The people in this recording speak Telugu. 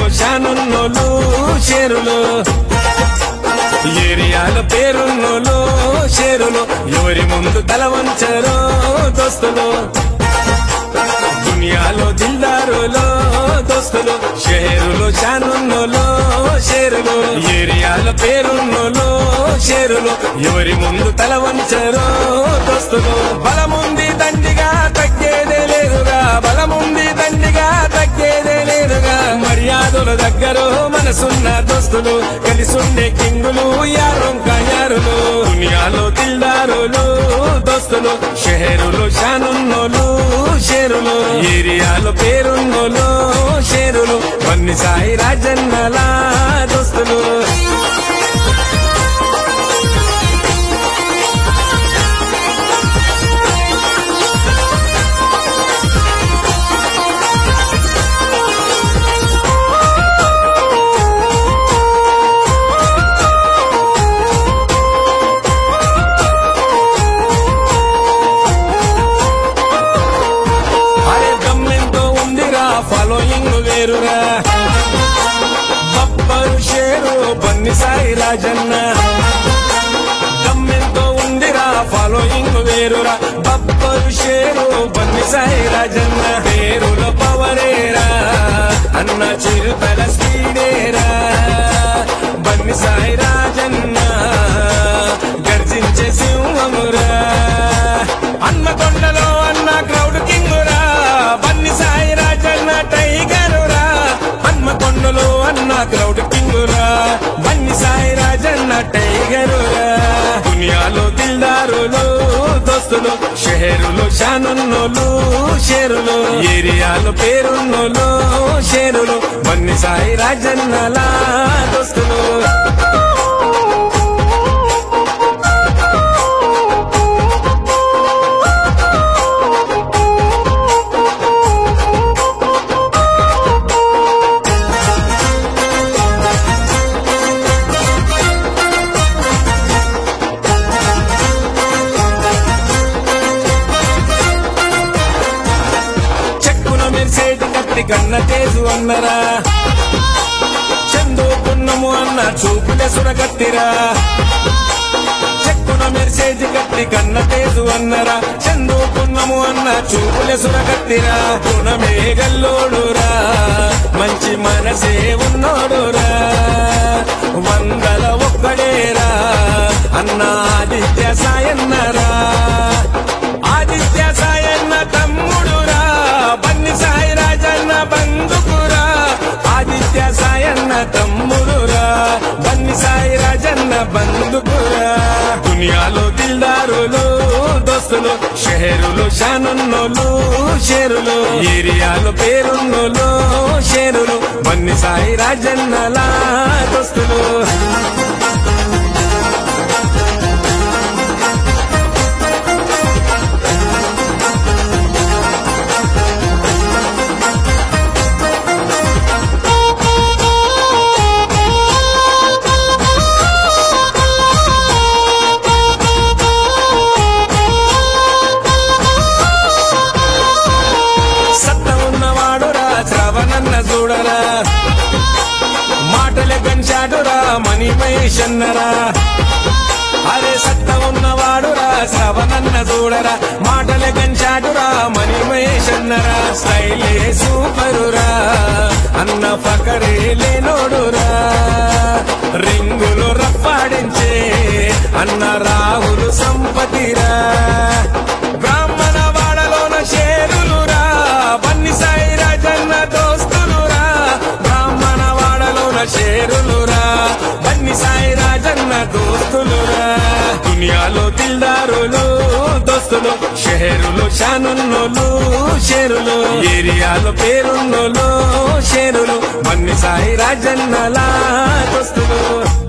షానున్నోలు షేరులు ఏరియాల పేరున్నోలు షేరులు ఎవరి ముందు తల వంచరో దోస్తులు దునియాలో దిల్దారులో దోస్తులు షేరులు షానున్నోలు షేరులు ఏరియాల పేరున్నోలు షేరులు ఎవరి ముందు తల వంచరో దోస్తులు బలముంది దండిగా తగ్గేదే లేదుగా బలముంది దండిగా తగ్గేదే లేదుగా మర్యాదల దగ్గర మనసున్న దోస్తులు కలిసుండే కింగులు యారొంక యారులు దునియాలో దిల్దారులు దోస్తులు షహరులు షానున్నోలు షేరులు ఏరియాలో పేరున్నోలు షేరులు కొన్ని సాయి రాజన్నలా దోస్తులు అరే గమ్మెంతో ఉందిరా ఫాలోయింగ్ వేరురా బబ్బరు షేరు బన్ని సాయి రాజన్న గమ్మెంతో ఉందిరా ఫాలోయింగ్ వేరురా బబ్బరు షేరు బన్ని సాయి రాజన్న పేరుల పవరేరా అన్న చిరుతల స్పీడేరా బన్ని సాయి రాజన్న గర్జించే సింహమురా అన్న కొండలో అన్న క్రౌడ్ కింగురా బన్ని సాయి రాజన్న టైగరురా హన్మ కొండలో అన్న క్రౌడ్ కింగురా బన్ని సాయి రాజన్న టైగరురా దునియాలో దిల్దారులు దోస్తులు షహరులు షానున్నోలు షేరులు ఏరియాలో పేరున్నోలు షేరులు బన్ని సాయి రాజన్నలా దోస్తులు చెక్కున మెరిసేటి కత్తి కన్న తేజు అన్నరా చందుకున్నము అన్న చూపులే సురగత్తిరా చెక్కున మెరిసేటి కత్తి కన్న తేజు అన్నరా చందుకున్నము అన్న చూపులే సురగత్తిరా గుణమే గల్లోడురా మంచి మనసే ఉన్నోడురా వందల ఒక్కడేరా అన్న ఆదిత్య సాయన్నరా ఆదిత్య సాయన్న తమ్ముడురా బన్ని సాయి రాజన్న బంధుకురా ఆదిత్య సాయన్న తమ్ముడురా బన్ని సాయి రాజన్న బంధుకురా దునియాలో దిల్దారులు దోస్తులు షహరులు షానున్నోలు షేరులు ఏరియాలో పేరున్నోలు షేరులు బన్ని సాయి రాజన్నలా దోస్తులు సత్త ఉన్నవాడురా శ్రవణన్న చూడరా మాటలే గంచాడురా మణిమేషన్నరా అరే సత్త ఉన్నవాడురా శ్రవణన్న చూడరా మాటలే గంచాడురా మణిమేషన్నరా స్టైలే సూపరురా అన్న పకరే లేనోడురా రింగులు రప్పాడించే అన్న రాహులు సంపతిరా బ్రాహ్మణ వాడలోన షేరులురా బన్ని సాయి రాజన్న దోస్తులురా బ్రాహ్మణ వాడలోన షేరులురా బన్ని సాయి రాజన్న దోస్తులురా దునియాలో దిల్దారులు దోస్తులు షహరులు షానున్నోలు షేరులు ఏరియాలో పేరున్నోలు షేరులు బన్ని సాయి రాజన్నలా దోస్తులు